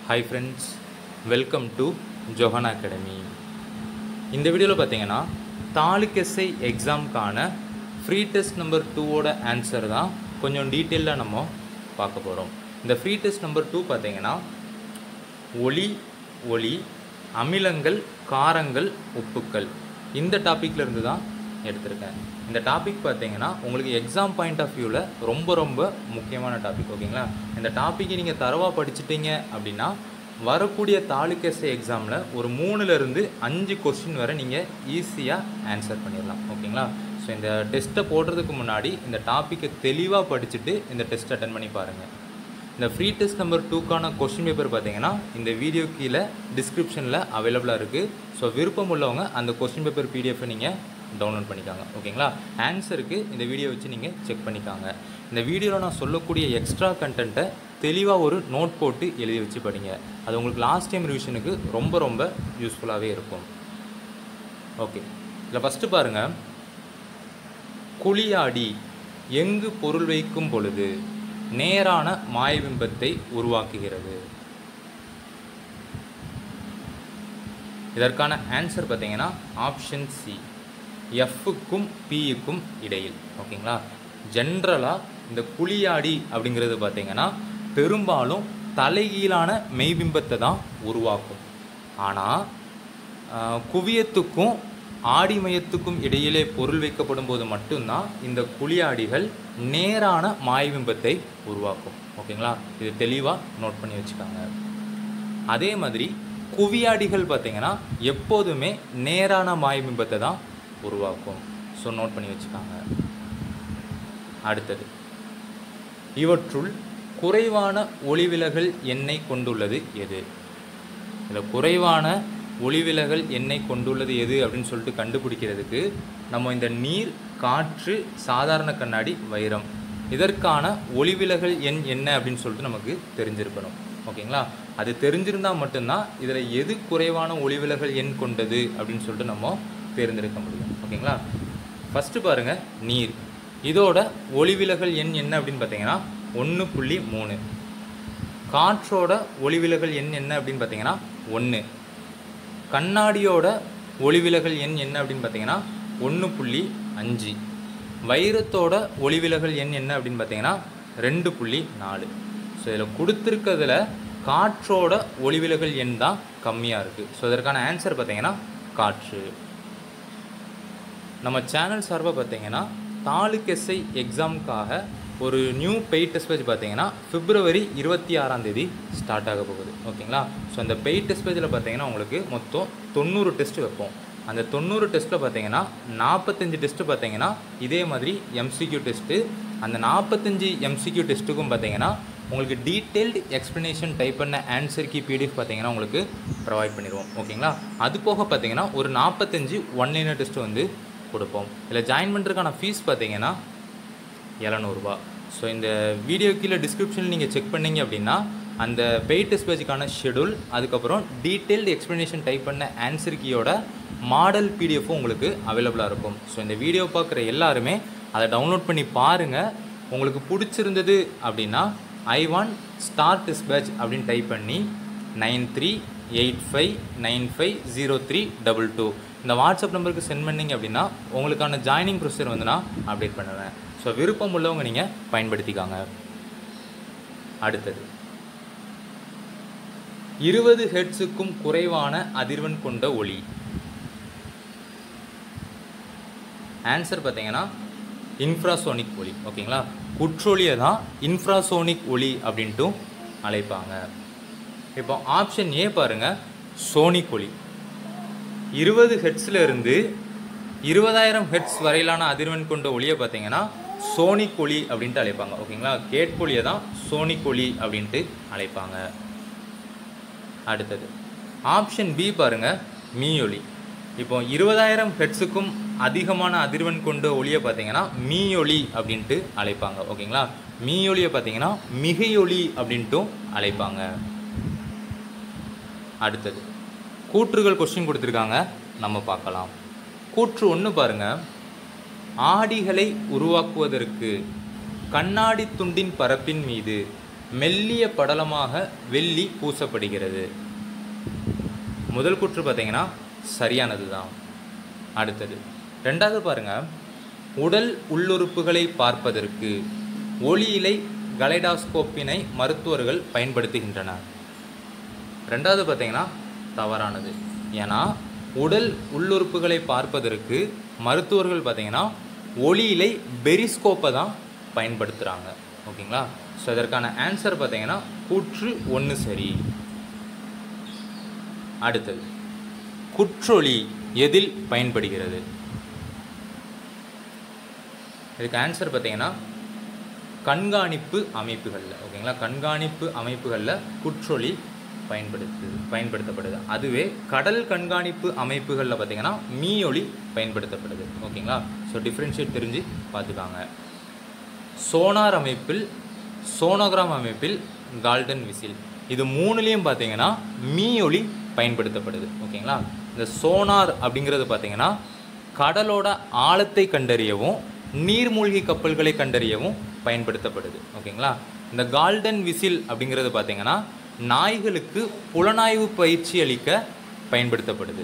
hi friends welcome to Johanna academy இந்த வீடியோவில் பார்த்தீங்கன்னா தாலுக் எஸ்ஐ எக்ஸாம்க்கான ஃப்ரீ டெஸ்ட் நம்பர் டூவோட ஆன்சர் தான் கொஞ்சம் டீட்டெயிலாக நம்ம பார்க்க போகிறோம் இந்த ஃப்ரீ டெஸ்ட் நம்பர் டூ பார்த்தீங்கன்னா ஒளி ஒளி அமிலங்கள் காரங்கள் உப்புக்கள் இந்த டாப்பிக்ல இருந்து தான் எடுத்திருக்கேன் இந்த டாபிக் பார்த்தீங்கன்னா உங்களுக்கு எக்ஸாம் பாயிண்ட் ஆஃப் வியூவில் ரொம்ப ரொம்ப முக்கியமான டாபிக் ஓகேங்களா இந்த டாப்பிக்கை நீங்கள் தரவாக படிச்சிட்டீங்க அப்படின்னா வரக்கூடிய தாலுக்கேசை எக்ஸாமில் ஒரு மூணுலேருந்து அஞ்சு கொஸ்டின் வரை நீங்கள் ஈஸியாக ஆன்சர் பண்ணிடலாம் ஓகேங்களா ஸோ இந்த டெஸ்ட்டை போடுறதுக்கு முன்னாடி இந்த டாப்பிக்கை தெளிவாக படிச்சுட்டு இந்த டெஸ்ட் அட்டன் பண்ணி பாருங்கள் இந்த ஃப்ரீ டெஸ்ட் நம்பர் டூக்கான கொஸ்டின் பேப்பர் பார்த்தீங்கன்னா இந்த வீடியோ கீழே டிஸ்கிரிப்ஷனில் அவைலபிளாக இருக்குது ஸோ விருப்பம் உள்ளவங்க அந்த கொஸ்டின் பேப்பர் பிடிஎஃப்பை நீங்கள் டவுன்லோட் பண்ணிக்காங்க ஓகேங்களா ஆன்சருக்கு இந்த வீடியோ வச்சு நீங்கள் செக் பண்ணிக்காங்க இந்த வீடியோவில் நான் சொல்லக்கூடிய எக்ஸ்ட்ரா கண்டென்ட்டை தெளிவாக ஒரு நோட் போட்டு எழுதி வச்சு படிங்க அது உங்களுக்கு லாஸ்ட் டைம் ரிவிஷனுக்கு ரொம்ப ரொம்ப யூஸ்ஃபுல்லாகவே இருக்கும் ஓகே இதில் ஃபஸ்ட்டு பாருங்கள் குளியாடி எங்கு பொருள் வைக்கும் பொழுது நேரான மாயபிம்பத்தை உருவாக்குகிறது இதற்கான ஆன்சர் பார்த்தீங்கன்னா ஆப்ஷன் சி எஃப்க்கும் பியுக்கும் இடையில் ஓகேங்களா ஜென்ரலாக இந்த குளியாடி அப்படிங்கிறது பார்த்தீங்கன்னா பெரும்பாலும் தலைகீழான மெய்பிம்பத்தை தான் உருவாக்கும் ஆனால் குவியத்துக்கும் ஆடிமயத்துக்கும் இடையிலே பொருள் வைக்கப்படும் போது மட்டும்தான் இந்த குளியாடிகள் நேரான மாயபிம்பத்தை உருவாக்கும் ஓகேங்களா இது தெளிவாக நோட் பண்ணி வச்சுக்காங்க அதே மாதிரி குவியாடிகள் பார்த்தீங்கன்னா எப்போதுமே நேரான மாயபிம்பத்தை தான் உருவாக்கும் ஸோ நோட் பண்ணி வச்சுக்காங்க அடுத்தது இவற்றுள் குறைவான ஒளிவிலகல் எண்ணை கொண்டுள்ளது எது இதில் குறைவான ஒளிவிலகல் எண்ணெய் கொண்டுள்ளது எது அப்படின்னு சொல்லிட்டு கண்டுபிடிக்கிறதுக்கு நம்ம இந்த நீர் காற்று சாதாரண கண்ணாடி வைரம் இதற்கான ஒளிவிலகல் எண் என்ன அப்படின்னு சொல்லிட்டு நமக்கு தெரிஞ்சிருக்கணும் ஓகேங்களா அது தெரிஞ்சிருந்தால் மட்டும்தான் இதில் எது குறைவான ஒளிவிலகல் எண் கொண்டது அப்படின்னு சொல்லிட்டு நம்ம தேர்ந்தெடுக்க முடியும் ஓகேங்களா ஃபஸ்ட்டு பாருங்கள் நீர் இதோட ஒளிவிலகல் எண் என்ன அப்படின்னு பார்த்தீங்கன்னா ஒன்று புள்ளி மூணு காற்றோட ஒளிவிலகல் எண் என்ன அப்படின்னு பார்த்தீங்கன்னா ஒன்று கண்ணாடியோட ஒளிவிலகல் எண் என்ன அப்படின்னு பார்த்தீங்கன்னா ஒன்று புள்ளி அஞ்சு வைரத்தோட ஒளிவிலகல் எண் என்ன அப்படின்னு பார்த்தீங்கன்னா ரெண்டு புள்ளி நாலு ஸோ இதில் கொடுத்துருக்கிறதுல காற்றோட ஒளிவிலகல் எண் தான் கம்மியாக இருக்குது ஸோ இதற்கான ஆன்சர் பார்த்தீங்கன்னா காற்று நம்ம சேனல் சார்பாக பார்த்தீங்கன்னா தாலுக் எஸ்ஐ எக்ஸாமுக்காக ஒரு நியூ பெய்ட் டெஸ்ட் பேஜ் பார்த்தீங்கன்னா பிப்ரவரி இருபத்தி ஆறாம் தேதி ஸ்டார்ட் ஆக போகுது ஓகேங்களா ஸோ அந்த பெய்ட் டெஸ்ட் பேஜில் பார்த்தீங்கன்னா உங்களுக்கு மொத்தம் தொண்ணூறு டெஸ்ட் வைப்போம் அந்த தொண்ணூறு டெஸ்ட்டில் பார்த்தீங்கன்னா நாற்பத்தஞ்சு டெஸ்ட்டு பார்த்தீங்கன்னா இதே மாதிரி எம்சிக்யூ டெஸ்ட்டு அந்த நாற்பத்தஞ்சு எம்சிக்யூ டெஸ்ட்டுக்கும் பார்த்தீங்கன்னா உங்களுக்கு டீட்டெயில்டு எக்ஸ்ப்ளனேஷன் டைப் பண்ண ஆன்சர் கீ பிடிஎஃப் பார்த்தீங்கன்னா உங்களுக்கு ப்ரொவைட் பண்ணிடுவோம் ஓகேங்களா அது போக பார்த்தீங்கன்னா ஒரு நாற்பத்தஞ்சு ஒன்லைனர் டெஸ்ட் வந்து கொடுப்போம் இதில் ஜாயின் பண்ணுறதுக்கான ஃபீஸ் பார்த்தீங்கன்னா இரநூறுபா ஸோ இந்த வீடியோ கீழே டிஸ்கிரிப்ஷனில் நீங்கள் செக் பண்ணீங்க அப்படின்னா அந்த பெய்ட் டெஸ்ட் பேஜுக்கான ஷெடியூல் அதுக்கப்புறம் டீட்டெயில்டு எக்ஸ்ப்ளனேஷன் டைப் பண்ண ஆன்சர் கீயோட மாடல் பிடிஎஃப்பும் உங்களுக்கு அவைலபிளாக இருக்கும் ஸோ இந்த வீடியோ பார்க்குற எல்லாருமே அதை டவுன்லோட் பண்ணி பாருங்கள் உங்களுக்கு பிடிச்சிருந்தது அப்படின்னா I want star test batch அப்படின்னு டைப் பண்ணி nine three eight five nine five zero three double two இந்த வாட்ஸ்அப் நம்பருக்கு சென்ட் பண்ணிங்க அப்படின்னா உங்களுக்கான ஜாயினிங் ப்ரொசீஜர் வந்து நான் அப்டேட் பண்ணுவேன் ஸோ விருப்பம் உள்ளவங்க நீங்கள் பயன்படுத்திக்காங்க அடுத்தது இருபது ஹெட்ஸுக்கும் குறைவான அதிர்வெண் கொண்ட ஒளி ஆன்சர் பார்த்தீங்கன்னா இன்ஃப்ராசோனிக் ஒளி ஓகேங்களா குற்றொலியை தான் இன்ஃப்ராசோனிக் ஒளி அப்படின்ட்டும் அழைப்பாங்க இப்போ ஆப்ஷன் ஏ பாருங்கள் சோனிக் ஒளி இருபது ஹெட்ஸில் இருந்து இருபதாயிரம் ஹெட்ஸ் வரையிலான அதிர்வெண் கொண்ட ஒளியை பார்த்தீங்கன்னா சோனிக் ஒளி அப்படின்ட்டு அழைப்பாங்க ஓகேங்களா கேட்பொலியை தான் சோனிக் ஒளி அப்படின்ட்டு அழைப்பாங்க அடுத்தது ஆப்ஷன் பி பாருங்க மீயொலி இப்போ இருபதாயிரம் ஹெட்ஸுக்கும் அதிகமான அதிர்வெண் கொண்ட ஒளியை பார்த்தீங்கன்னா மீயொலி அப்படின்ட்டு அழைப்பாங்க ஓகேங்களா மீயொலியை பார்த்தீங்கன்னா மிகையொலி அப்படின்ட்டும் அழைப்பாங்க அடுத்தது கூற்றுகள் கொஸ்டின் கொடுத்துருக்காங்க நம்ம பார்க்கலாம் கூற்று ஒன்று பாருங்க ஆடிகளை உருவாக்குவதற்கு கண்ணாடி துண்டின் பரப்பின் மீது மெல்லிய படலமாக வெள்ளி பூசப்படுகிறது முதல் கூற்று பார்த்தீங்கன்னா சரியானது தான் அடுத்தது ரெண்டாவது பாருங்க உடல் உள்ளுறுப்புகளை பார்ப்பதற்கு ஒளியிலை கலைடாஸ்கோப்பினை மருத்துவர்கள் பயன்படுத்துகின்றனர் ரெண்டாவது பார்த்தீங்கன்னா தவறானது ஏன்னா உடல் உள்ளுறுப்புகளை பார்ப்பதற்கு மருத்துவர்கள் பார்த்தீங்கன்னா ஒளியிலை பெரிஸ்கோப்பை தான் பயன்படுத்துகிறாங்க ஓகேங்களா ஸோ இதற்கான ஆன்சர் பார்த்தீங்கன்னா கூற்று ஒன்று சரி அடுத்தது குற்றொளி எதில் பயன்படுகிறது இதுக்கு ஆன்சர் பார்த்தீங்கன்னா கண்காணிப்பு அமைப்புகளில் ஓகேங்களா கண்காணிப்பு அமைப்புகளில் குற்றொளி பயன்படுத்து பயன்படுத்தப்படுது அதுவே கடல் கண்காணிப்பு அமைப்புகளில் பார்த்தீங்கன்னா மீயொலி பயன்படுத்தப்படுது ஓகேங்களா ஸோ டிஃப்ரென்ஷியேட் தெரிஞ்சு பார்த்துக்காங்க சோனார் அமைப்பில் சோனோகிராம் அமைப்பில் கால்டன் விசில் இது மூணுலேயும் பார்த்தீங்கன்னா மீயொலி பயன்படுத்தப்படுது ஓகேங்களா இந்த சோனார் அப்படிங்கிறது பார்த்தீங்கன்னா கடலோட ஆழத்தை கண்டறியவும் நீர்மூழ்கி கப்பல்களை கண்டறியவும் பயன்படுத்தப்படுது ஓகேங்களா இந்த கால்டன் விசில் அப்படிங்கிறது பார்த்தீங்கன்னா நாய்களுக்கு புலனாய்வு பயிற்சி அளிக்க பயன்படுத்தப்படுது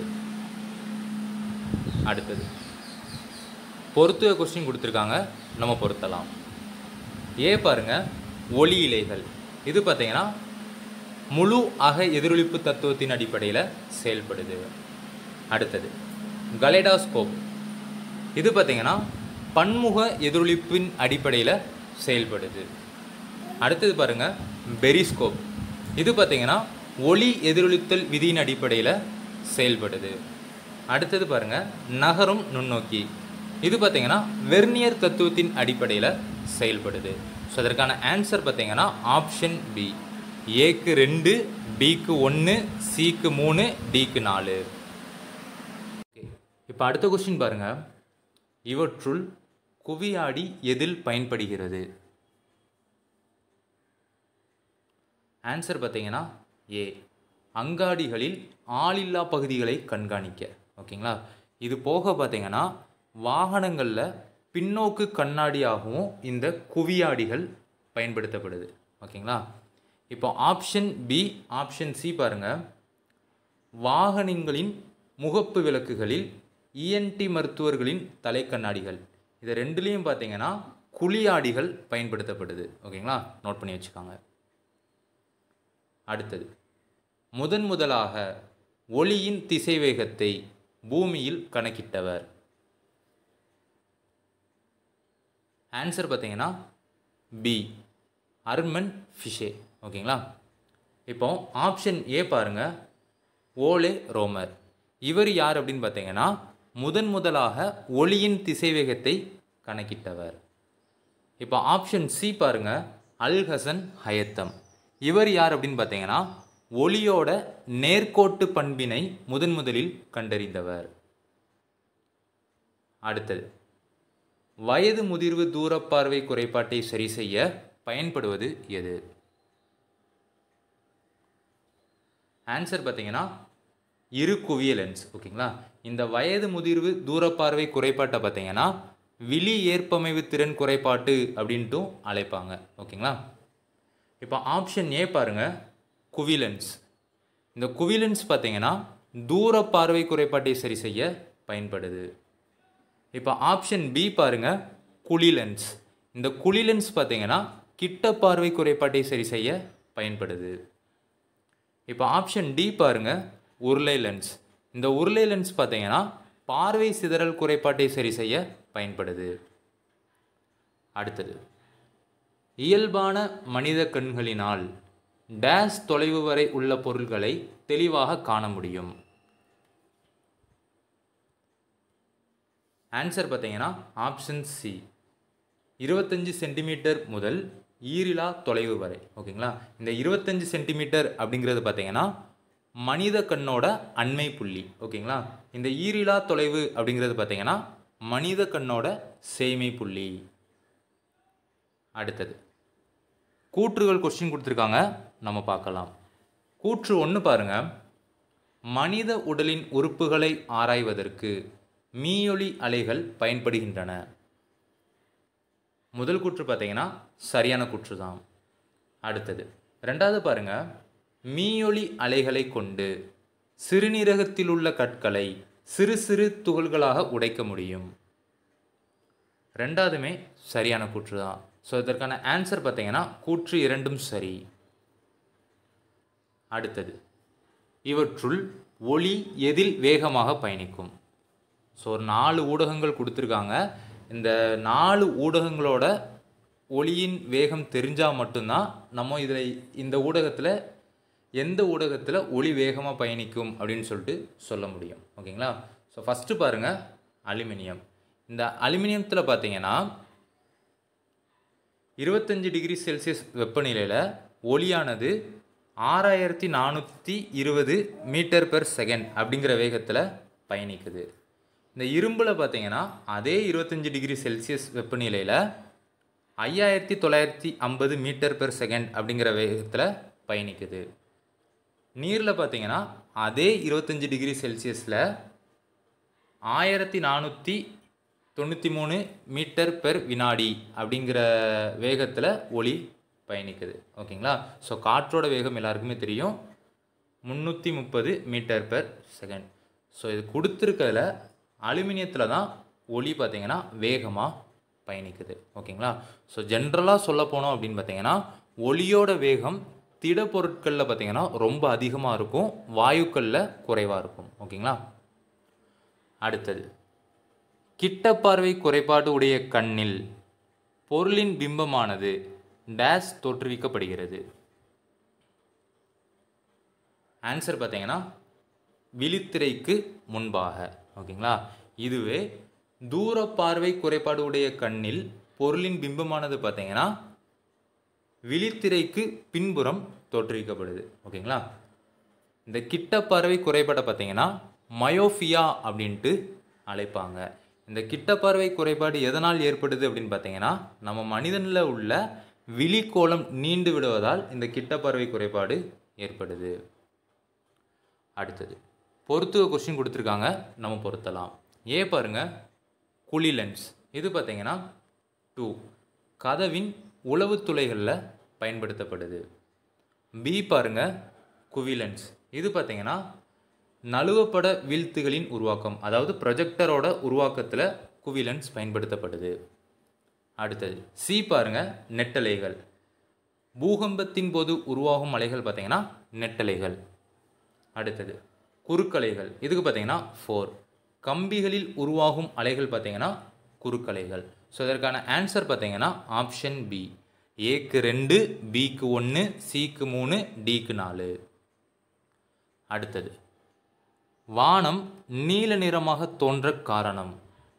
அடுத்தது பொருத்துவ கொஸ்டின் கொடுத்துருக்காங்க நம்ம பொருத்தலாம் ஏ பாருங்க ஒளி இலைகள் இது பார்த்தீங்கன்னா முழு அக எதிரொலிப்பு தத்துவத்தின் அடிப்படையில் செயல்படுது அடுத்தது கலைடாஸ்கோப் இது பார்த்தீங்கன்னா பன்முக எதிரொலிப்பின் அடிப்படையில் செயல்படுது அடுத்தது பாருங்க பெரிஸ்கோப் இது பார்த்தீங்கன்னா ஒளி எதிரொலித்தல் விதியின் அடிப்படையில் செயல்படுது அடுத்தது பாருங்க நகரும் நுண்ணோக்கி இது பார்த்தீங்கன்னா வெர்னியர் தத்துவத்தின் அடிப்படையில் செயல்படுது ஸோ அதற்கான ஆன்சர் பார்த்தீங்கன்னா ஆப்ஷன் பி ஏக்கு ரெண்டு பிக்கு ஒன்று சிக்கு மூணு டிக்கு நாலு இப்போ அடுத்த கொஸ்டின் பாருங்க இவற்றுள் குவியாடி எதில் பயன்படுகிறது ஆன்சர் பார்த்தீங்கன்னா ஏ அங்காடிகளில் ஆளில்லா பகுதிகளை கண்காணிக்க ஓகேங்களா இது போக பார்த்தீங்கன்னா வாகனங்களில் பின்னோக்கு கண்ணாடியாகவும் இந்த குவியாடிகள் பயன்படுத்தப்படுது ஓகேங்களா இப்போ ஆப்ஷன் பி ஆப்ஷன் சி பாருங்கள் வாகனங்களின் முகப்பு விளக்குகளில் இஎன்டி மருத்துவர்களின் தலைக்கண்ணாடிகள் இது ரெண்டுலேயும் பார்த்தீங்கன்னா குழியாடிகள் பயன்படுத்தப்படுது ஓகேங்களா நோட் பண்ணி வச்சுக்கோங்க அடுத்தது முதன் முதலாக ஒளியின் திசைவேகத்தை பூமியில் கணக்கிட்டவர் ஆன்சர் பார்த்தீங்கன்னா பி அர்மன் ஃபிஷே ஓகேங்களா இப்போ ஆப்ஷன் ஏ பாருங்க ஓலே ரோமர் இவர் யார் அப்படின்னு பார்த்தீங்கன்னா முதன் முதலாக ஒளியின் திசைவேகத்தை கணக்கிட்டவர் இப்போ ஆப்ஷன் சி பாருங்க அல் ஹசன் ஹயத்தம் இவர் யார் அப்படின்னு பார்த்தீங்கன்னா ஒளியோட நேர்கோட்டு பண்பினை முதன் முதலில் கண்டறிந்தவர் அடுத்தது வயது முதிர்வு தூரப்பார்வை குறைபாட்டை சரி செய்ய பயன்படுவது எது ஆன்சர் பார்த்தீங்கன்னா இரு குவிய லென்ஸ் ஓகேங்களா இந்த வயது முதிர்வு தூரப்பார்வை குறைபாட்டை பார்த்தீங்கன்னா விழி ஏற்பமைவு திறன் குறைபாட்டு அப்படின்ட்டும் அழைப்பாங்க ஓகேங்களா இப்போ ஆப்ஷன் ஏ பாருங்க குவிலென்ஸ் இந்த குவிலென்ஸ் பார்த்தீங்கன்னா தூர பார்வை குறைபாட்டை சரி செய்ய பயன்படுது இப்போ ஆப்ஷன் பி பாருங்க குழிலென்ஸ் இந்த குழிலென்ஸ் பார்த்தீங்கன்னா கிட்ட பார்வை குறைபாட்டை சரி செய்ய பயன்படுது இப்போ ஆப்ஷன் டி பாருங்க உருளை லென்ஸ் இந்த உருளை லென்ஸ் பார்த்தீங்கன்னா பார்வை சிதறல் குறைபாட்டை சரி செய்ய பயன்படுது அடுத்தது இயல்பான மனித கண்களினால் டேஸ் தொலைவு வரை உள்ள பொருள்களை தெளிவாக காண முடியும் ஆன்சர் பார்த்தீங்கன்னா ஆப்ஷன் சி இருபத்தஞ்சு சென்டிமீட்டர் முதல் ஈரிலா தொலைவு வரை ஓகேங்களா இந்த இருபத்தஞ்சு சென்டிமீட்டர் அப்படிங்கிறது பார்த்தீங்கன்னா மனித கண்ணோட அண்மை புள்ளி ஓகேங்களா இந்த ஈரிலா தொலைவு அப்படிங்கிறது பார்த்தீங்கன்னா மனித கண்ணோட சேமை புள்ளி அடுத்தது கூற்றுகள் கொஸ்டின் கொடுத்துருக்காங்க நம்ம பார்க்கலாம் கூற்று ஒன்று பாருங்க மனித உடலின் உறுப்புகளை ஆராய்வதற்கு மீயொலி அலைகள் பயன்படுகின்றன முதல் கூற்று பார்த்தீங்கன்னா சரியான கூற்று தான் அடுத்தது ரெண்டாவது பாருங்க மீயொலி அலைகளை கொண்டு சிறுநீரகத்தில் உள்ள கற்களை சிறு சிறு துகள்களாக உடைக்க முடியும் ரெண்டாவதுமே சரியான கூற்று தான் ஸோ இதற்கான ஆன்சர் பார்த்தீங்கன்னா கூற்று இரண்டும் சரி அடுத்தது இவற்றுள் ஒளி எதில் வேகமாக பயணிக்கும் ஸோ ஒரு நாலு ஊடகங்கள் கொடுத்துருக்காங்க இந்த நாலு ஊடகங்களோட ஒளியின் வேகம் தெரிஞ்சால் மட்டும்தான் நம்ம இதில் இந்த ஊடகத்தில் எந்த ஊடகத்தில் ஒளி வேகமாக பயணிக்கும் அப்படின்னு சொல்லிட்டு சொல்ல முடியும் ஓகேங்களா ஸோ ஃபஸ்ட்டு பாருங்கள் அலுமினியம் இந்த அலுமினியத்தில் பார்த்தீங்கன்னா இருபத்தஞ்சு டிகிரி செல்சியஸ் வெப்பநிலையில் ஒளியானது ஆறாயிரத்தி நானூற்றி இருபது மீட்டர் பெர் செகண்ட் அப்படிங்கிற வேகத்தில் பயணிக்குது இந்த இரும்பில் பார்த்தீங்கன்னா அதே இருபத்தஞ்சி டிகிரி செல்சியஸ் வெப்பநிலையில் ஐயாயிரத்தி தொள்ளாயிரத்தி ஐம்பது மீட்டர் பெர் செகண்ட் அப்படிங்கிற வேகத்தில் பயணிக்குது நீரில் பார்த்தீங்கன்னா அதே இருபத்தஞ்சி டிகிரி செல்சியஸில் ஆயிரத்தி நானூற்றி தொண்ணூற்றி மூணு மீட்டர் பெர் வினாடி அப்படிங்கிற வேகத்தில் ஒளி பயணிக்குது ஓகேங்களா ஸோ காற்றோட வேகம் எல்லாருக்குமே தெரியும் முந்நூற்றி முப்பது மீட்டர் பெர் செகண்ட் ஸோ இது கொடுத்துருக்கிறதுல அலுமினியத்தில் தான் ஒளி பார்த்தீங்கன்னா வேகமாக பயணிக்குது ஓகேங்களா ஸோ ஜென்ரலாக சொல்ல போனோம் அப்படின்னு பார்த்தீங்கன்னா ஒளியோட வேகம் திடப்பொருட்களில் பார்த்தீங்கன்னா ரொம்ப அதிகமாக இருக்கும் வாயுக்களில் குறைவாக இருக்கும் ஓகேங்களா அடுத்தது கிட்ட பார்வை குறைபாடு உடைய கண்ணில் பொருளின் பிம்பமானது டேஸ் தோற்றுவிக்கப்படுகிறது ஆன்சர் பார்த்தீங்கன்னா விழித்திரைக்கு முன்பாக ஓகேங்களா இதுவே தூர பார்வை குறைபாடு உடைய கண்ணில் பொருளின் பிம்பமானது பார்த்தீங்கன்னா விழித்திரைக்கு பின்புறம் தோற்றுவிக்கப்படுது ஓகேங்களா இந்த கிட்ட பார்வை குறைபாடை பார்த்தீங்கன்னா மயோஃபியா அப்படின்ட்டு அழைப்பாங்க இந்த கிட்ட பார்வை குறைபாடு எதனால் ஏற்படுது அப்படின்னு பார்த்தீங்கன்னா நம்ம மனிதனில் உள்ள விழிக்கோளம் நீண்டு விடுவதால் இந்த கிட்ட பார்வை குறைபாடு ஏற்படுது அடுத்தது பொறுத்துக கொஸ்டின் கொடுத்துருக்காங்க நம்ம பொருத்தலாம் ஏ பாருங்க குழி லென்ஸ் இது பார்த்தீங்கன்னா டூ கதவின் உளவு துளைகளில் பயன்படுத்தப்படுது பி பாருங்க குவிலன்ஸ் இது பார்த்தீங்கன்னா நழுவப்பட வீழ்த்துகளின் உருவாக்கம் அதாவது ப்ரொஜெக்டரோட உருவாக்கத்தில் குவிலன்ஸ் பயன்படுத்தப்படுது அடுத்தது சி பாருங்க நெட்டலைகள் பூகம்பத்தின் போது உருவாகும் அலைகள் பார்த்தீங்கன்னா நெட்டலைகள் அடுத்தது குறுக்கலைகள் இதுக்கு பார்த்தீங்கன்னா ஃபோர் கம்பிகளில் உருவாகும் அலைகள் பார்த்தீங்கன்னா குறுக்கலைகள் ஸோ இதற்கான ஆன்சர் பார்த்தீங்கன்னா ஆப்ஷன் பி ஏக்கு ரெண்டு பிக்கு ஒன்று சிக்கு மூணு டிக்கு நாலு அடுத்தது வானம் நீல நிறமாக தோன்ற காரணம்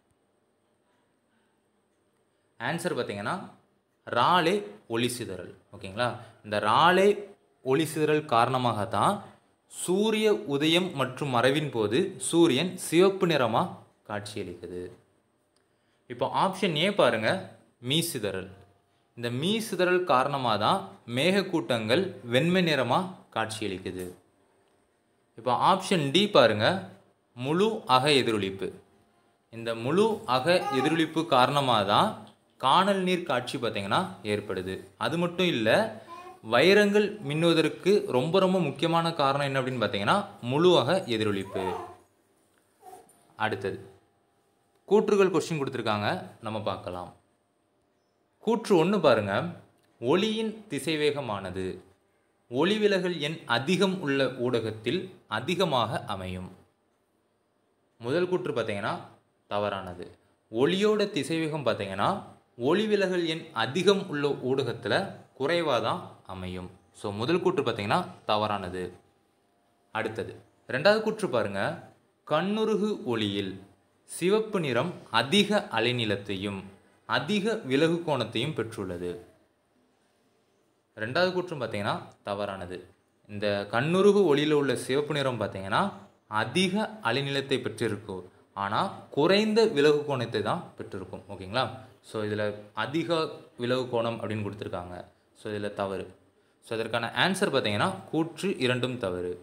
ஆன்சர் பார்த்தீங்கன்னா ராலே ஒளி சிதறல் ஓகேங்களா இந்த ராலே ஒளி சிதறல் காரணமாக தான் சூரிய உதயம் மற்றும் மறைவின் போது சூரியன் சிவப்பு நிறமாக காட்சியளிக்குது இப்போ ஆப்ஷன் ஏ பாருங்க மீ சிதறல் இந்த மீ சிதறல் காரணமாக தான் மேகக்கூட்டங்கள் வெண்மை நிறமாக காட்சியளிக்குது இப்போ ஆப்ஷன் டி பாருங்க முழு அக எதிரொலிப்பு இந்த முழு அக எதிரொலிப்பு காரணமாக தான் காணல் நீர் காட்சி பார்த்தீங்கன்னா ஏற்படுது அது மட்டும் இல்லை வைரங்கள் மின்னுவதற்கு ரொம்ப ரொம்ப முக்கியமான காரணம் என்ன அப்படின்னு பார்த்தீங்கன்னா முழு அக எதிரொலிப்பு அடுத்தது கூற்றுகள் கொஸ்டின் கொடுத்துருக்காங்க நம்ம பார்க்கலாம் கூற்று ஒன்று பாருங்க ஒளியின் திசைவேகமானது ஒளிவிலகல் எண் அதிகம் உள்ள ஊடகத்தில் அதிகமாக அமையும் முதல் கூற்று பார்த்தீங்கன்னா தவறானது ஒளியோட திசைவேகம் பார்த்தீங்கன்னா ஒளிவிலகல் எண் அதிகம் உள்ள ஊடகத்தில் குறைவாக தான் அமையும் ஸோ முதல் கூற்று பார்த்தீங்கன்னா தவறானது அடுத்தது ரெண்டாவது கூற்று பாருங்க கண்ணுருகு ஒளியில் சிவப்பு நிறம் அதிக அலைநீளத்தையும் அதிக விலகு கோணத்தையும் பெற்றுள்ளது ரெண்டாவது கூற்றும் பார்த்தீங்கன்னா தவறானது இந்த கண்ணுருகு ஒளியில் உள்ள சிவப்பு நிறம் பார்த்தீங்கன்னா அதிக அலைநீளத்தை பெற்றிருக்கும் ஆனால் குறைந்த விலகு கோணத்தை தான் பெற்றிருக்கும் ஓகேங்களா ஸோ இதில் அதிக விலகு கோணம் அப்படின்னு கொடுத்துருக்காங்க ஸோ இதில் தவறு ஸோ இதற்கான ஆன்சர் பார்த்தீங்கன்னா கூற்று இரண்டும் தவறு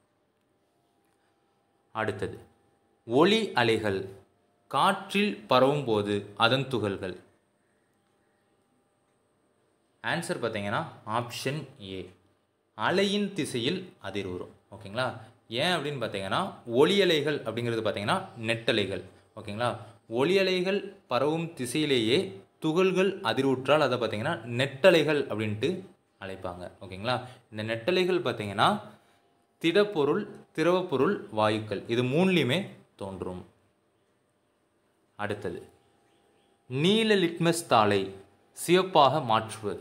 அடுத்தது ஒளி அலைகள் காற்றில் பரவும் போது அதன் துகள்கள் ஆன்சர் பார்த்தீங்கன்னா ஆப்ஷன் ஏ அலையின் திசையில் அதிர்வுறும் ஓகேங்களா ஏன் அப்படின்னு பார்த்தீங்கன்னா ஒளியலைகள் அப்படிங்கிறது பார்த்தீங்கன்னா நெட்டலைகள் ஓகேங்களா ஒளியலைகள் பரவும் திசையிலேயே துகள்கள் அதிர்வுற்றால் அதை பார்த்தீங்கன்னா நெட்டலைகள் அப்படின்ட்டு அழைப்பாங்க ஓகேங்களா இந்த நெட்டலைகள் பார்த்தீங்கன்னா திடப்பொருள் திரவப்பொருள் வாயுக்கள் இது மூணுலேயுமே தோன்றும் அடுத்தது நீல லிட்மஸ் தாளை சிவப்பாக மாற்றுவது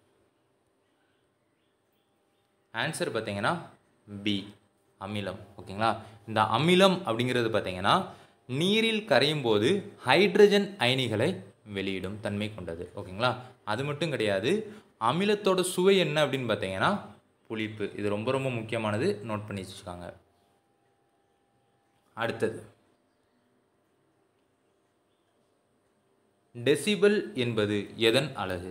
ஆன்சர் பார்த்தீங்கன்னா பி அமிலம் ஓகேங்களா இந்த அமிலம் அப்படிங்கிறது பார்த்தீங்கன்னா நீரில் கரையும் போது ஹைட்ரஜன் அயனிகளை வெளியிடும் தன்மை கொண்டது ஓகேங்களா அது மட்டும் கிடையாது அமிலத்தோட சுவை என்ன அப்படின்னு பார்த்தீங்கன்னா புளிப்பு இது ரொம்ப ரொம்ப முக்கியமானது நோட் பண்ணி வச்சுக்காங்க அடுத்தது டெசிபல் என்பது எதன் அலகு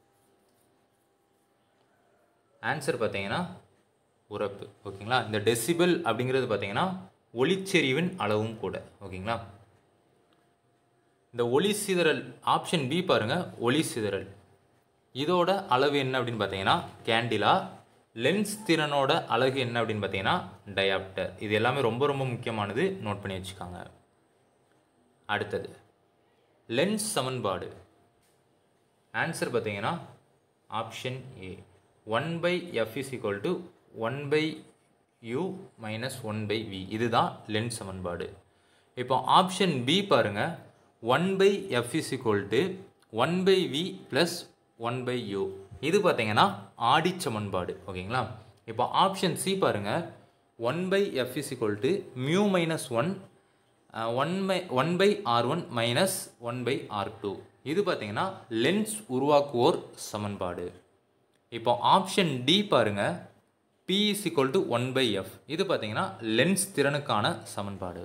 ஆன்சர் பார்த்தீங்கன்னா உரப்பு ஓகேங்களா இந்த டெசிபல் அப்படிங்கிறது பார்த்தீங்கன்னா ஒளிச்செறிவின் அளவும் கூட ஓகேங்களா இந்த ஒளி சிதறல் ஆப்ஷன் பி பாருங்க ஒளி சிதறல் இதோட அளவு என்ன அப்படின்னு பார்த்தீங்கன்னா கேண்டிலா லென்ஸ் திறனோட அழகு என்ன அப்படின்னு பார்த்தீங்கன்னா டயாப்டர் இது எல்லாமே ரொம்ப ரொம்ப முக்கியமானது நோட் பண்ணி வச்சுக்காங்க அடுத்தது லென்ஸ் சமன்பாடு ஆன்சர் பார்த்தீங்கன்னா option A one by F is equal to one by U minus one by V இதுதான் லென்ஸ் சமன்பாடு இப்போ ஆப்ஷன் பி பாருங்க one by F is equal to one by V plus one by U இது பார்த்தீங்கன்னா ஆடி சமன்பாடு ஓகேங்களா இப்போ ஆப்ஷன் சி பாருங்க one by F is equal to mu minus one one by one by R one minus one by R two இது பார்த்தீங்கன்னா lens உருவாக்குவோர் சமன்பாடு இப்போ ஆப்ஷன் டி பாருங்க P is equal to one by F இது பார்த்தீங்கன்னா lens திறனுக்கான சமன்பாடு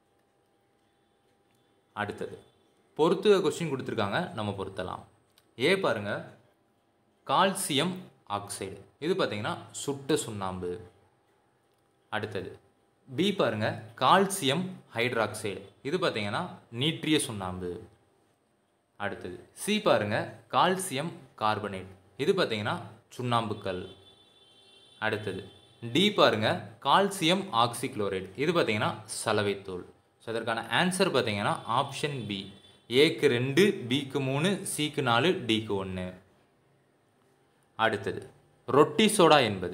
அடுத்தது பொறுத்துக கொஸ்டின் கொடுத்துருக்காங்க நம்ம பொருத்தலாம் ஏ பாருங்க கால்சியம் ஆக்சைடு இது பார்த்தீங்கன்னா சுட்ட சுண்ணாம்பு அடுத்தது பி பாருங்க கால்சியம் ஹைட்ராக்சைடு இது பார்த்தீங்கன்னா நீட்ரிய சுண்ணாம்பு அடுத்தது சி பாருங்க கால்சியம் கார்பனேட் இது பார்த்தீங்கன்னா சுண்ணாம்புக்கல் அடுத்தது டி பாருங்க கால்சியம் ஆக்சிக்ளோரைடு இது பார்த்தீங்கன்னா சலவைத்தூள் ஸோ அதற்கான ஆன்சர் பார்த்தீங்கன்னா ஆப்ஷன் பி ஏக்கு ரெண்டு பிக்கு மூணு சிக்கு நாலு டிக்கு ஒன்று அடுத்தது ரொட்டி சோடா என்பது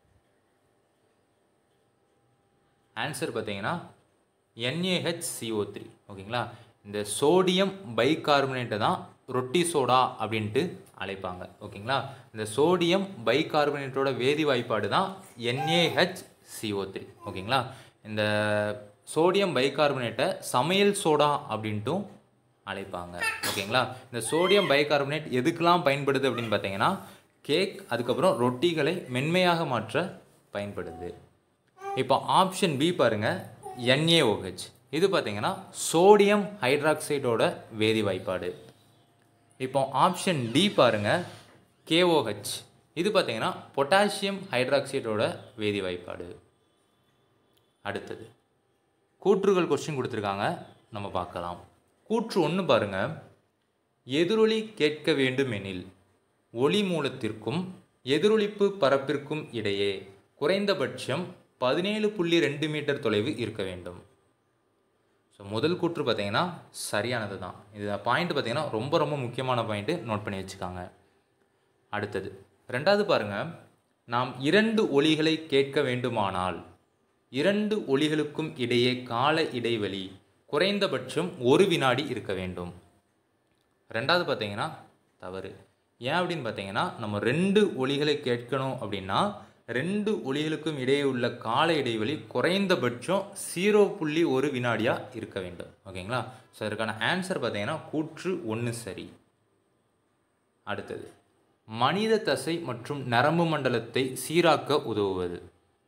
ஆன்சர் பார்த்தீங்கன்னா NaHCO3 த்ரீ ஓகேங்களா இந்த சோடியம் பைகார்பனேட்டை தான் ரொட்டி சோடா அப்படின்ட்டு அழைப்பாங்க ஓகேங்களா இந்த சோடியம் பைகார்பனேட்டோட வேதி வாய்ப்பாடு தான் NaHCO3 த்ரீ ஓகேங்களா இந்த சோடியம் பைகார்பனேட்டை சமையல் சோடா அப்படின்ட்டும் அழைப்பாங்க ஓகேங்களா இந்த சோடியம் பைகார்பனேட் எதுக்கெல்லாம் பயன்படுது அப்படின்னு பார்த்தீங்கன்னா கேக் அதுக்கப்புறம் ரொட்டிகளை மென்மையாக மாற்ற பயன்படுது இப்போ ஆப்ஷன் பி பாருங்க NaOH இது பார்த்தீங்கன்னா சோடியம் ஹைட்ராக்சைடோட வேதி வாய்ப்பாடு இப்போ ஆப்ஷன் டி பாருங்க KOH இது பார்த்தீங்கன்னா பொட்டாசியம் ஹைட்ராக்சைடோட வேதி வாய்ப்பாடு அடுத்தது கூற்றுகள் கொஸ்டின் கொடுத்துருக்காங்க நம்ம பார்க்கலாம் கூற்று ஒன்று பாருங்க எதிரொலி கேட்க வேண்டும் எனில் ஒளி மூலத்திற்கும் எதிரொலிப்பு பரப்பிற்கும் இடையே குறைந்தபட்சம் பதினேழு புள்ளி ரெண்டு மீட்டர் தொலைவு இருக்க வேண்டும் ஸோ முதல் கூற்று பார்த்தீங்கன்னா சரியானது தான் இது பாயிண்ட் பார்த்தீங்கன்னா ரொம்ப ரொம்ப முக்கியமான பாயிண்ட்டு நோட் பண்ணி வச்சுக்காங்க அடுத்தது ரெண்டாவது பாருங்க நாம் இரண்டு ஒலிகளை கேட்க வேண்டுமானால் இரண்டு ஒலிகளுக்கும் இடையே கால இடைவெளி குறைந்தபட்சம் ஒரு வினாடி இருக்க வேண்டும் ரெண்டாவது பார்த்தீங்கன்னா தவறு ஏன் அப்படின்னு பார்த்தீங்கன்னா நம்ம ரெண்டு ஒலிகளை கேட்கணும் அப்படின்னா ரெண்டு ஒலிகளுக்கும் இடையே உள்ள கால இடைவெளி குறைந்தபட்சம் ஜீரோ புள்ளி ஒரு வினாடியாக இருக்க வேண்டும் ஓகேங்களா ஸோ அதற்கான ஆன்சர் பார்த்தீங்கன்னா கூற்று ஒன்று சரி அடுத்தது மனித தசை மற்றும் நரம்பு மண்டலத்தை சீராக்க உதவுவது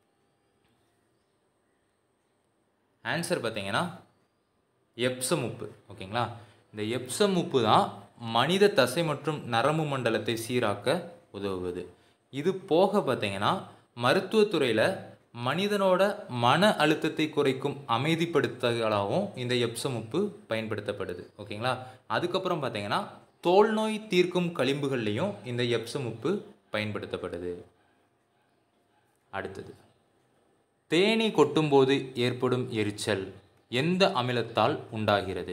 ஆன்சர் பார்த்தீங்கன்னா எப்சம் உப்பு ஓகேங்களா இந்த எப்சம் உப்பு தான் மனித தசை மற்றும் நரம்பு மண்டலத்தை சீராக்க உதவுவது இது போக பார்த்தீங்கன்னா மருத்துவத்துறையில் மனிதனோட மன அழுத்தத்தை குறைக்கும் அமைதிப்படுத்தலாகவும் இந்த எப்சம் உப்பு பயன்படுத்தப்படுது ஓகேங்களா அதுக்கப்புறம் பார்த்தீங்கன்னா தோல் நோய் தீர்க்கும் களிம்புகள்லையும் இந்த எப்சம் உப்பு பயன்படுத்தப்படுது அடுத்தது தேனீ கொட்டும்போது ஏற்படும் எரிச்சல் எந்த அமிலத்தால் உண்டாகிறது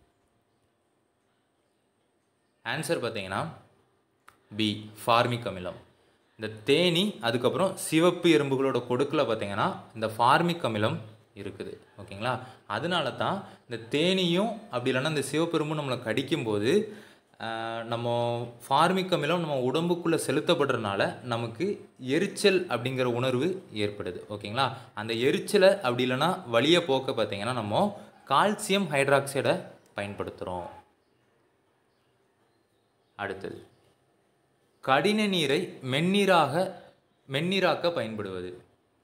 ஆன்சர் பார்த்தீங்கன்னா பி ஃபார்மிக் அமிலம் இந்த தேனி அதுக்கப்புறம் சிவப்பு எறும்புகளோட கொடுக்கில் பார்த்தீங்கன்னா இந்த ஃபார்மிக் அமிலம் இருக்குது ஓகேங்களா அதனால தான் இந்த தேனியும் அப்படி இல்லைன்னா இந்த சிவப்பு எறும்பும் நம்மளை கடிக்கும்போது ஆஹ், நம்ம ஃபார்மிக் அமிலம் நம்ம உடம்புக்குள்ளே செலுத்தப்படுறதுனால நமக்கு எரிச்சல் அப்படிங்கிற உணர்வு ஏற்படுது ஓகேங்களா அந்த எரிச்சலை அப்படி இல்லைன்னா வலியை போக்க பார்த்தீங்கன்னா நம்ம கால்சியம் ஹைட்ராக்சைடை பயன்படுத்துகிறோம் அடுத்தது கடின நீரை மென்னீராக மென்னீராக்க பயன்படுவது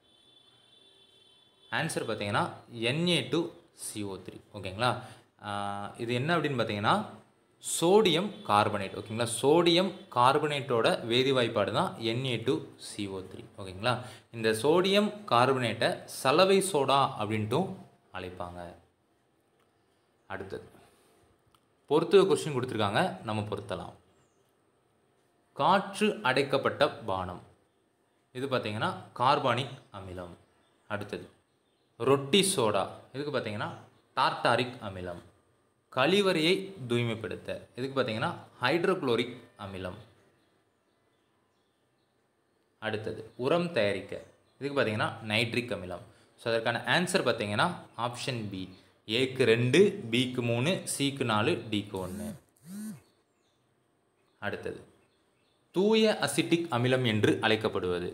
ஆன்சர் பார்த்தீங்கன்னா என்ஏ டு சிஓ த்ரீ ஓகேங்களா ஆஹ் இது என்ன அப்படின்னு பார்த்தீங்கன்னா சோடியம் கார்பனேட் ஓகேங்களா சோடியம் கார்பனேட்டோட வேதி வாய்ப்பாடு தான் என்ஏ டு சிஓ த்ரீ ஓகேங்களா இந்த சோடியம் கார்பனேட்டை சலவை சோடா அப்படின்ட்டும் அழைப்பாங்க அடுத்தது பொறுத்துக கொஸ்டின் கொடுத்துருக்காங்க நம்ம பொருத்தலாம் காற்று அடைக்கப்பட்ட பானம் இது பார்த்தீங்கன்னா கார்பானிக் அமிலம் அடுத்தது ரொட்டி சோடா இதுக்கு பார்த்தீங்கன்னா டார்டாரிக் அமிலம் கழிவறையை தூய்மைப்படுத்த இதுக்கு பார்த்தீங்கன்னா ஹைட்ரோகுளோரிக் அமிலம் அடுத்தது உரம் தயாரிக்க இதுக்கு பார்த்தீங்கன்னா நைட்ரிக் அமிலம் ஸோ அதற்கான ஆன்சர் பார்த்தீங்கன்னா ஆப்ஷன் பி ஏக்கு ரெண்டு பிக்கு மூணு சிக்கு நாலு டிக்கு ஒன்று அடுத்தது தூய அசிட்டிக் அமிலம் என்று அழைக்கப்படுவது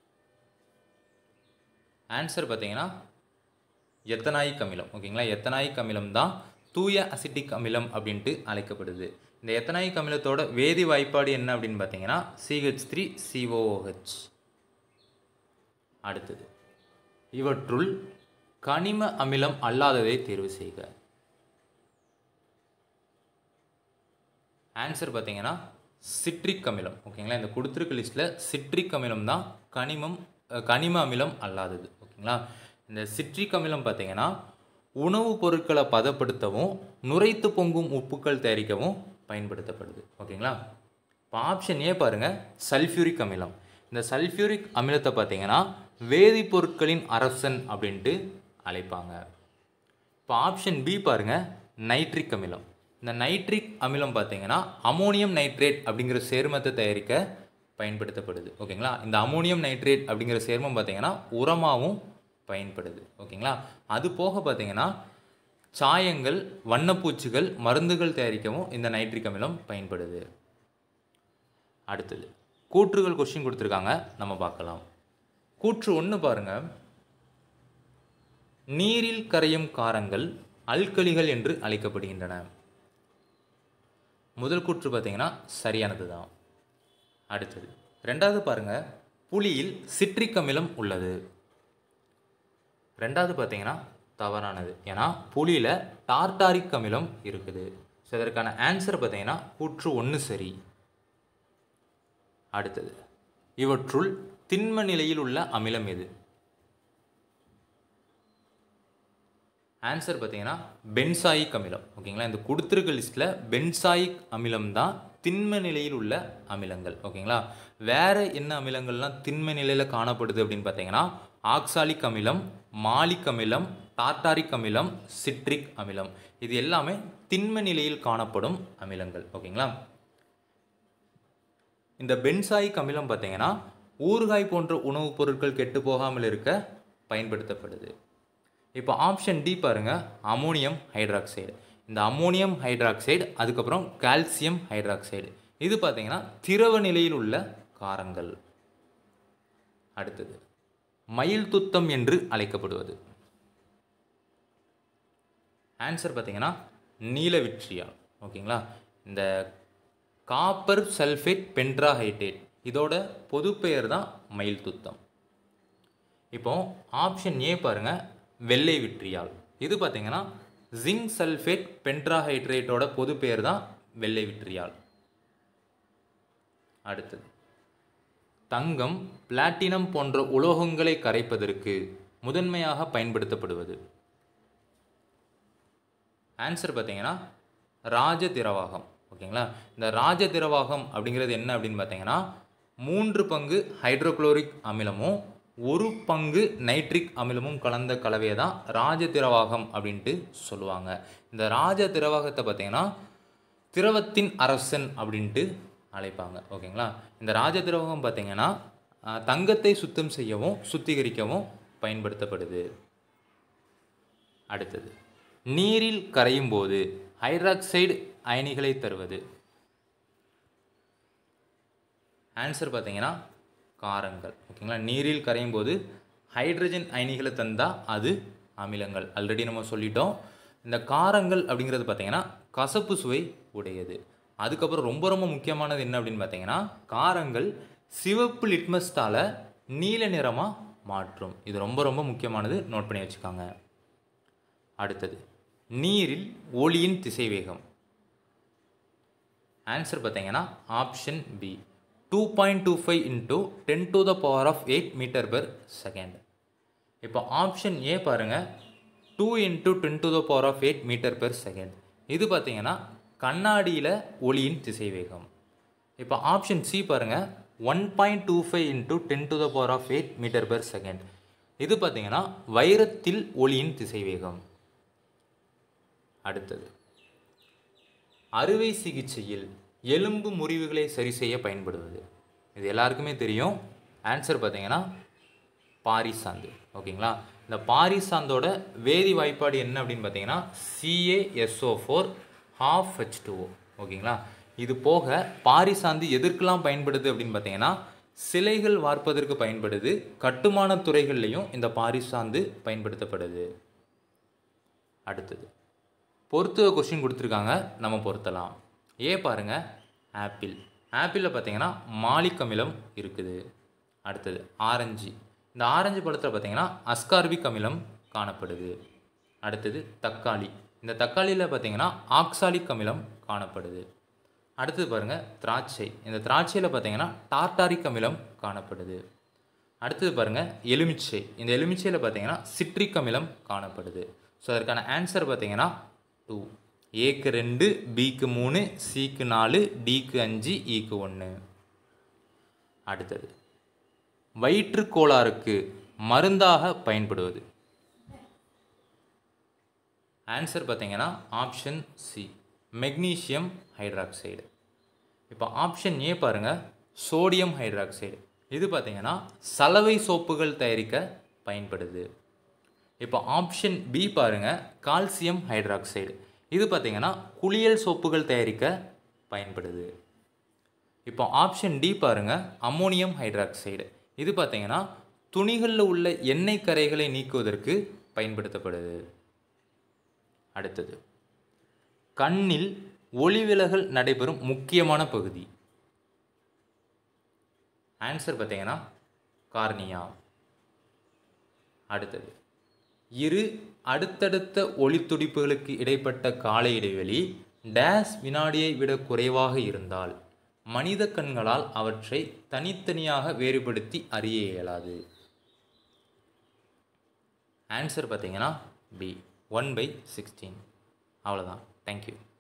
ஆன்சர் பார்த்தீங்கன்னா எத்தனாயிக் அமிலம் ஓகேங்களா எத்தனாயிக் அமிலம் தான் தூய அசிட்டிக் அமிலம் அப்படின்ட்டு அழைக்கப்படுது இந்த எத்தனாயிக் அமிலத்தோட வேதி வாய்ப்பாடு என்ன அப்படின்னு பார்த்தீங்கன்னா சிஹெச் த்ரீ சிஓஹெச் அடுத்தது இவற்றுள் கனிம அமிலம் அல்லாததை தேர்வு செய்க ஆன்சர் பார்த்தீங்கன்னா சிட்ரிக் அமிலம் ஓகேங்களா இந்த கொடுத்துருக்க லிஸ்ட்டில் சிட்ரிக் அமிலம் தான் கனிமம் அஹ், கனிம அமிலம் அல்லாதது ஓகேங்களா இந்த சிட்ரிக் அமிலம் பார்த்தீங்கன்னா உணவுப் பொருட்களை பதப்படுத்தவும் நுரைத்து பொங்கும் உப்புக்கள் தயாரிக்கவும் பயன்படுத்தப்படுது ஓகேங்களா இப்போ ஆப்ஷன் ஏ பாருங்கள் சல்ஃபியூரிக் அமிலம் இந்த சல்ஃபியூரிக் அமிலத்தை பார்த்தீங்கன்னா வேதிப்பொருட்களின் அரசன் அப்படின்ட்டு அழைப்பாங்க இப்போ ஆப்ஷன் பி பாருங்க நைட்ரிக் அமிலம் இந்த நைட்ரிக் அமிலம் பார்த்தீங்கன்னா அமோனியம் நைட்ரேட் அப்படிங்கிற சேர்மத்தை தயாரிக்க பயன்படுத்தப்படுது ஓகேங்களா இந்த அமோனியம் நைட்ரேட் அப்படிங்கிற சேர்மம் பார்த்தீங்கன்னா உரமாகவும் பயன்படுது ஓகேங்களா அது போக பார்த்தீங்கன்னா சாயங்கள் வண்ணப்பூச்சிகள் மருந்துகள் தயாரிக்கவும் இந்த நைட்ரிக் அமிலம் பயன்படுது அடுத்தது கூற்றுகள் கொஸ்டின் கொடுத்துருக்காங்க நம்ம பார்க்கலாம் கூற்று ஒன்று பாருங்கள் நீரில் கரையும் காரங்கள் அல்கலிகள் என்று அழைக்கப்படுகின்றன முதல் கூற்று பார்த்தீங்கன்னா சரியானது தான் அடுத்தது ரெண்டாவது பாருங்க புளியில் சிட்ரிக் அமிலம் உள்ளது ரெண்டாவது பார்த்தீங்கன்னா தவறானது ஏன்னா புளியில் டார்டாரிக் அமிலம் இருக்குது ஸோ இதற்கான ஆன்சர் பார்த்தீங்கன்னா கூற்று ஒன்று சரி அடுத்தது இவற்றுள் திண்ம நிலையில் உள்ள அமிலம் எது ஆன்சர் பார்த்தீங்கன்னா பென்சாயிக் அமிலம் ஓகேங்களா இந்த கொடுத்துருக்க லிஸ்ட்டில் பென்சாயிக் அமிலம் தான் திண்ம நிலையில் உள்ள அமிலங்கள் ஓகேங்களா வேற என்ன அமிலங்கள்லாம் திண்ம நிலையில் காணப்படுது அப்படின்னு பார்த்தீங்கன்னா ஆக்சாலிக் அமிலம் மாலிக் அமிலம் டார்டாரிக் அமிலம் சிட்ரிக் அமிலம் இது எல்லாமே திண்ம நிலையில் காணப்படும் அமிலங்கள் ஓகேங்களா இந்த பென்சாயிக் அமிலம் பார்த்தீங்கன்னா ஊறுகாய் போன்ற உணவுப் பொருட்கள் கெட்டு போகாமல் இருக்க பயன்படுத்தப்படுது இப்போ ஆப்ஷன் டி பாருங்க அமோனியம் ஹைட்ராக்சைடு இந்த அமோனியம் ஹைட்ராக்சைடு அதுக்கப்புறம் கால்சியம் ஹைட்ராக்சைடு இது பார்த்தீங்கன்னா திரவ நிலையில் உள்ள காரங்கள் அடுத்தது மயில் துத்தம் என்று அழைக்கப்படுவது ஆன்சர் பார்த்தீங்கன்னா நீலவிட்ரியால் ஓகேங்களா இந்த காப்பர் சல்ஃபேட் பென்ட்ராஹைட்ரேட் இதோட பொதுப்பெயர் தான் மயில் துத்தம் இப்போ ஆப்ஷன் ஏ பாருங்க வெள்ளை விட்ரியால் இது பார்த்தீங்கன்னா ஜிங்க் சல்ஃபேட் பென்ட்ராஹைட்ரேட்டோட பொதுப்பெயர் தான் வெள்ளை விட்ரியால் அடுத்தது தங்கம் பிளாட்டினம் போன்ற உலோகங்களை கரைப்பதற்கு முதன்மையாக பயன்படுத்தப்படுவது ஆன்சர் பார்த்தீங்கன்னா ராஜ திரவாகம் ஓகேங்களா இந்த ராஜ திரவாகம் அப்படிங்கிறது என்ன அப்படின்னு பார்த்தீங்கன்னா மூன்று பங்கு ஹைட்ரோகுளோரிக் அமிலமும் ஒரு பங்கு நைட்ரிக் அமிலமும் கலந்த கலவையை தான் ராஜ திரவாகம் அப்படின்ட்டு சொல்லுவாங்க இந்த ராஜ திரவாகத்தை பார்த்தீங்கன்னா திரவத்தின் அரசன் அப்படின்ட்டு அழைப்பாங்க ஓகேங்களா இந்த ராஜ திரவகம் பார்த்தீங்கன்னா அஹ், தங்கத்தை சுத்தம் செய்யவும் சுத்திகரிக்கவும் பயன்படுத்தப்படுது அடுத்தது நீரில் கரையும் போது ஹைட்ராக்சைடு அயனிகளை தருவது ஆன்சர் பார்த்தீங்கன்னா காரங்கள் ஓகேங்களா நீரில் கரையும் போது ஹைட்ரஜன் அயனிகளை தந்தால் அது அமிலங்கள் ஆல்ரெடி நம்ம சொல்லிட்டோம் இந்த காரங்கள் அப்படிங்கிறது பார்த்தீங்கன்னா கசப்பு சுவை உடையது அதுக்கப்புறம் ரொம்ப ரொம்ப முக்கியமானது என்ன அப்படின்னு பார்த்தீங்கன்னா காரங்கள் சிவப்பு லிட்மஸ்டால நீல நிறமாக மாற்றும் இது ரொம்ப ரொம்ப முக்கியமானது நோட் பண்ணி வச்சுக்காங்க அடுத்தது நீரில் ஒளியின் திசைவேகம் ஆன்சர் பார்த்தீங்கன்னா option B two point two five into ten to the power of eight meter per second இப்போ ஆப்ஷன் ஏ பாருங்கள் two into ten to the power of eight meter per second இது பார்த்தீங்கன்னா கண்ணாடியில் ஒளியின் திசைவேகம் இப்போ ஆப்ஷன் சி பாருங்கள் one point two five into ten to the power of eight meter per second இது பார்த்தீங்கன்னா வைரத்தில் ஒளியின் திசைவேகம் அடுத்தது அறுவை சிகிச்சையில் எலும்பு முறிவுகளை சரி செய்ய பயன்படுவது இது எல்லாருக்குமே தெரியும் ஆன்சர் பார்த்தீங்கன்னா பாரிசாந்து ஓகேங்களா இந்த பாரிசாந்தோட வேதி வாய்ப்பாடு என்ன அப்படின்னு பார்த்தீங்கன்னா CASO four half H two O ஓகேங்களா இது போக பாரிசாந்து எதற்கெல்லாம் பயன்படுது அப்படின்னு பார்த்தீங்கன்னா சிலைகள் வார்ப்பதற்கு பயன்படுது கட்டுமான துறைகள்லையும் இந்த பாரிசாந்து பயன்படுத்தப்படுது அடுத்தது பொறுத்துக கொஸ்டின் கொடுத்துருக்காங்க நம்ம பொருத்தலாம் ஏ பாருங்க ஆப்பிள் ஆப்பிளில் பார்த்தீங்கன்னா மாலிக் அமிலம் இருக்குது அடுத்தது ஆரஞ்சு இந்த ஆரஞ்சு பழத்தில் பார்த்தீங்கன்னா அஸ்கார்பிக் அமிலம் காணப்படுது அடுத்தது தக்காளி இந்த தக்காளியில் பார்த்தீங்கன்னா ஆக்சாலிக் அமிலம் காணப்படுது அடுத்தது பாருங்கள் திராட்சை இந்த திராட்சையில் பார்த்தீங்கன்னா டார்டாரிக் அமிலம் காணப்படுது அடுத்தது பாருங்கள் எலுமிச்சை இந்த எலுமிச்சையில் பார்த்தீங்கன்னா சிட்ரிக் அமிலம் காணப்படுது ஸோ அதற்கான ஆன்சர் பார்த்தீங்கன்னா டூ ஏக்கு ரெண்டு பிக்கு மூணு சிக்கு நாலு டிக்கு அஞ்சு ஈக்கு ஒன்று அடுத்தது வயிற்றுக்கோளாறுக்கு மருந்தாக பயன்படுவது ஆன்சர் பார்த்தீங்கன்னா ஆப்ஷன் சி மெக்னீசியம் ஹைட்ராக்சைடு இப்போ ஆப்ஷன் ஏ பாருங்கள் சோடியம் ஹைட்ராக்சைடு இது பார்த்தீங்கன்னா சலவை சோப்புகள் தயாரிக்க பயன்படுது இப்போ ஆப்ஷன் பி பாருங்கள் கால்சியம் ஹைட்ராக்சைடு இது பார்த்தீங்கன்னா குளியல் சோப்புகள் தயாரிக்க பயன்படுது இப்போ ஆப்ஷன் டி பாருங்கள் அம்மோனியம் ஹைட்ராக்சைடு இது பார்த்தீங்கன்னா துணிகளில் உள்ள எண்ணெய் கரைகளை நீக்குவதற்கு பயன்படுத்தப்படுது அடுத்தது கண்ணில் ஒளிவிலகல் நடைபெறும் முக்கியமான பகுதி ஆன்சர் பார்த்தீங்கன்னா கார்னியா அடுத்தது இரு அடுத்தடுத்த ஒளித்துடிப்புகளுக்கு இடைப்பட்ட கால இடைவெளி டேஸ் வினாடியை விட குறைவாக இருந்தால் மனித கண்களால் அவற்றை தனித்தனியாக வேறுபடுத்தி அறிய இயலாது ஆன்சர் பார்த்தீங்கன்னா பி ஒன் பை சிக்ஸ்டீன் அவ்வளோதான் தேங்க்யூ